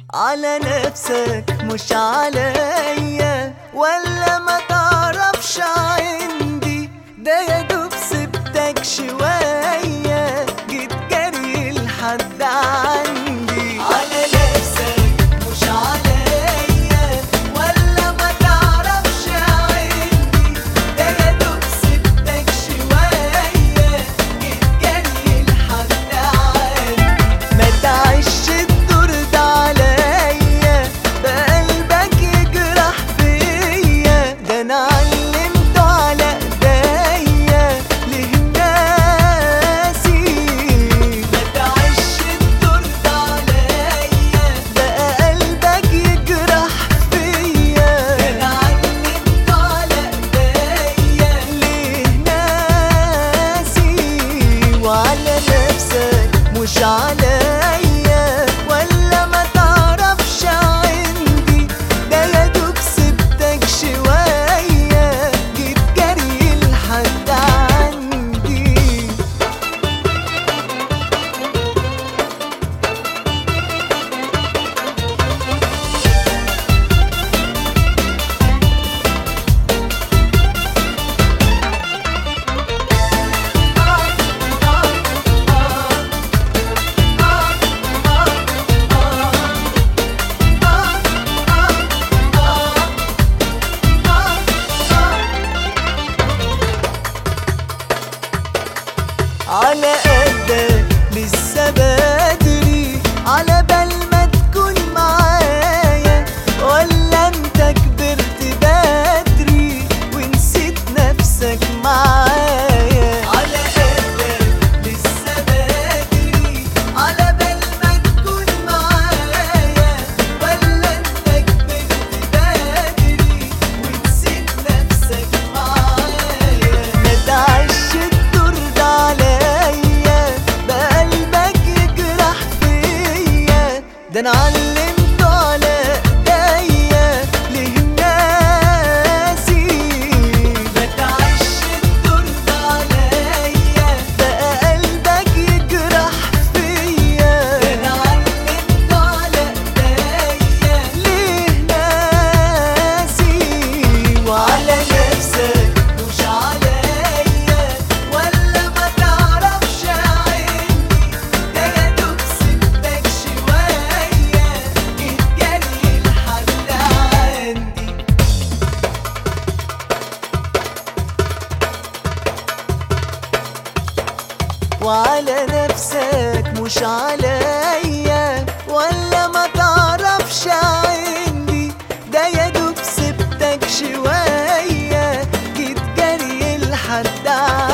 على نفسك مش عليا ولا ما تعرفش عندي ده يا دوب سبتك شوية جيت جري لحد عندي على نفسك مش عليا ولا ما تعرفش عندي ده يا دوب سبتك شوية جيت جري لحد عندي ما تعيش الدور ده عليا بقلبك يجرح فيا ده انا علمته على ايديا ليه ناسي ما تعيش الدور ده عليا بقى قلبك يجرح فيا ده انا علمته على ايديا ليه ناسي وعلى نفسك مش عليا ولا ما تعرفش عندي ده يا دوب سبتك شوية جيت جري لحد عندي على قدك لسه بدري على بال ما تكون معايا ولا انت كبرت بدري ونسيت نفسك معايا على قدك لسه بدري على بال ما تكون معايا ولا انت كبرت بدري ونسيت نفسك معايا ما تعيش الدور ده عليا بقلبك يجرح فيا ده انا علمته على ايديا ليه ناسي ما تعيش الدور ده عليا بقى قلبك يجرح فيا ده انا علمته على ايديا ليه ناسي وعلى نفسك مش عليا ولا ما تعرفش عندي ده يا دوب سبتك شوية جيت جري لحد عندي وعلى نفسك مش عليا ولا ما تعرفش عندي ده يا دوب سبتك شوية جيت جري لحد عندي